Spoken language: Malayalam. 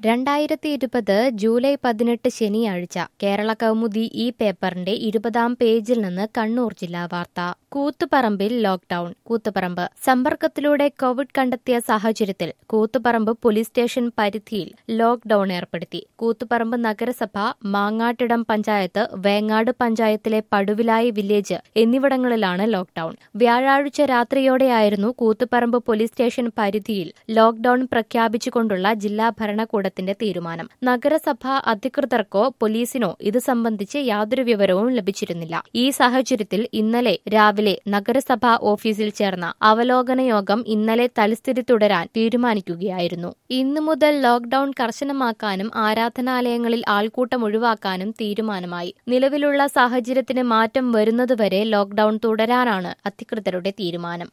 രണ്ടായിരത്തി ഇരുപത് ജൂലൈ പതിനെട്ട് ശനിയാഴ്ച കേരള കൗമുദി ഈ പേപ്പറിന്റെ ഇരുപതാം പേജിൽ നിന്ന് കണ്ണൂർ ജില്ലാ വാർത്ത കൂത്തുപറമ്പിൽ ലോക്ഡൌൺ കൂത്തുപറമ്പ് സമ്പർക്കത്തിലൂടെ കോവിഡ് കണ്ടെത്തിയ സാഹചര്യത്തിൽ കൂത്തുപറമ്പ് പോലീസ് സ്റ്റേഷൻ പരിധിയിൽ ലോക്ഡൌൺ ഏർപ്പെടുത്തി കൂത്തുപറമ്പ് നഗരസഭ മാങ്ങാട്ടിടം പഞ്ചായത്ത് വേങ്ങാട് പഞ്ചായത്തിലെ പടുവിലായി വില്ലേജ് എന്നിവിടങ്ങളിലാണ് ലോക്ഡൌൺ വ്യാഴാഴ്ച രാത്രിയോടെയായിരുന്നു കൂത്തുപറമ്പ് പോലീസ് സ്റ്റേഷൻ പരിധിയിൽ ലോക്ഡൌൺ പ്രഖ്യാപിച്ചുകൊണ്ടുള്ള ജില്ലാ ഭരണകൂടത്തിന്റെ തീരുമാനം നഗരസഭ അധികൃതർക്കോ പോലീസിനോ ഇത് സംബന്ധിച്ച് യാതൊരു വിവരവും ലഭിച്ചിരുന്നില്ല ഈ സാഹചര്യത്തിൽ ഇന്നലെ രാവിലെ നഗരസഭാ ഓഫീസിൽ ചേർന്ന അവലോകന യോഗം ഇന്നലെ തൽസ്ഥിതി തുടരാൻ തീരുമാനിക്കുകയായിരുന്നു ഇന്നു മുതൽ ലോക്ഡൌൺ കർശനമാക്കാനും ആരാധനാലയങ്ങളിൽ ആൾക്കൂട്ടം ഒഴിവാക്കാനും തീരുമാനമായി നിലവിലുള്ള സാഹചര്യത്തിന് മാറ്റം വരുന്നതുവരെ ലോക്ഡൌൺ തുടരാനാണ് അധികൃതരുടെ തീരുമാനം